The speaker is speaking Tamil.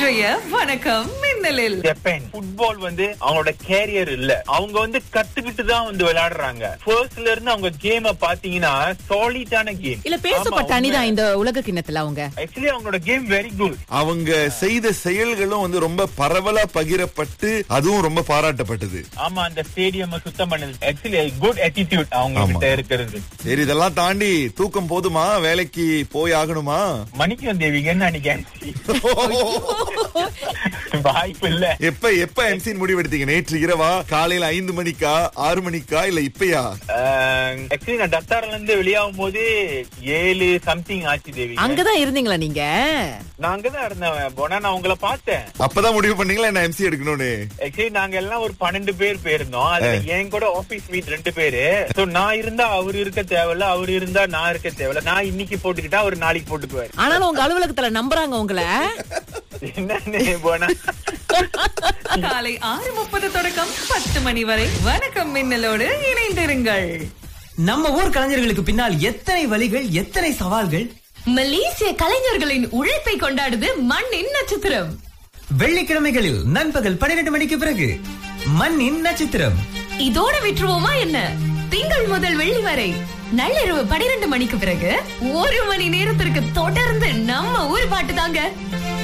இன்றைய வணக்கம் மின்னலில் ஜப்பான் ஃபுட்பால் வந்து அவங்களோட கேரியர் இல்ல அவங்க வந்து கத்துக்கிட்டு தான் வந்து விளையாடுறாங்க ஃபர்ஸ்ட்ல இருந்து அவங்க கேம பாத்தீங்கன்னா சாலிடான கேம் இல்ல பேசப்பட்ட அணிதான் இந்த உலக கிண்ணத்துல அவங்க ஆக்சுவலி அவங்களோட கேம் வெரி குட் அவங்க செய்த செயல்களும் வந்து ரொம்ப பரவலா பகிரப்பட்டு அதுவும் ரொம்ப பாராட்டப்பட்டது ஆமா அந்த ஸ்டேடியம் சுத்தம் பண்ணது ஆக்சுவலி குட் attitude அவங்க ஆமா. கிட்ட இருக்கிறது சரி இதெல்லாம் தாண்டி தூக்கம் போதுமா வேலைக்கு போய் ஆகணுமா மணிக்கு தேவிங்கன்னு நினைக்கிறேன் வாய்ப்பு இல்ல எப்ப எப்ப எம்சின் முடிவெடுத்தீங்க நேற்று இரவா காலையில ஐந்து மணிக்கா ஆறு மணிக்கா இல்ல இப்பயா ஆக்சுவலி நான் டத்தார்ல இருந்து வெளியாகும் போது ஏழு சம்திங் ஆச்சு தேவி அங்கதான் இருந்தீங்களா நீங்க நான் அங்கதான் இருந்தேன் போனா நான் உங்களை பார்த்தேன் அப்பதான் முடிவு பண்ணீங்களா என்ன எம்சி எடுக்கணும்னு ஆக்சுவலி நாங்க எல்லாம் ஒரு பன்னெண்டு பேர் போயிருந்தோம் அதுல என் கூட ஆபீஸ் மீட் ரெண்டு பேரு சோ நான் இருந்தா அவர் இருக்க தேவையில்ல அவர் இருந்தா நான் இருக்க தேவையில்ல நான் இன்னைக்கு போட்டுக்கிட்டா அவர் நாளைக்கு போட்டுக்குவாரு ஆனாலும் உங்க அலுவலகத்துல நம்புறாங்க உங்களை என்னன்னு போனா காலை ஆறு முப்பது தொடக்கம் பத்து மணி வரை வணக்கம் மின்னலோடு இணைந்திருங்கள் நம்ம ஊர் கலைஞர்களுக்கு பின்னால் எத்தனை வழிகள் எத்தனை சவால்கள் மலேசிய கலைஞர்களின் உழைப்பை கொண்டாடுது மண்ணின் நட்சத்திரம் வெள்ளிக்கிழமைகளில் நண்பகல் பன்னிரண்டு மணிக்கு பிறகு மண்ணின் நட்சத்திரம் இதோட விட்டுருவோமா என்ன திங்கள் முதல் வெள்ளி வரை நள்ளிரவு பனிரெண்டு மணிக்கு பிறகு ஒரு மணி நேரத்திற்கு தொடர்ந்து நம்ம ஊர் பாட்டு தாங்க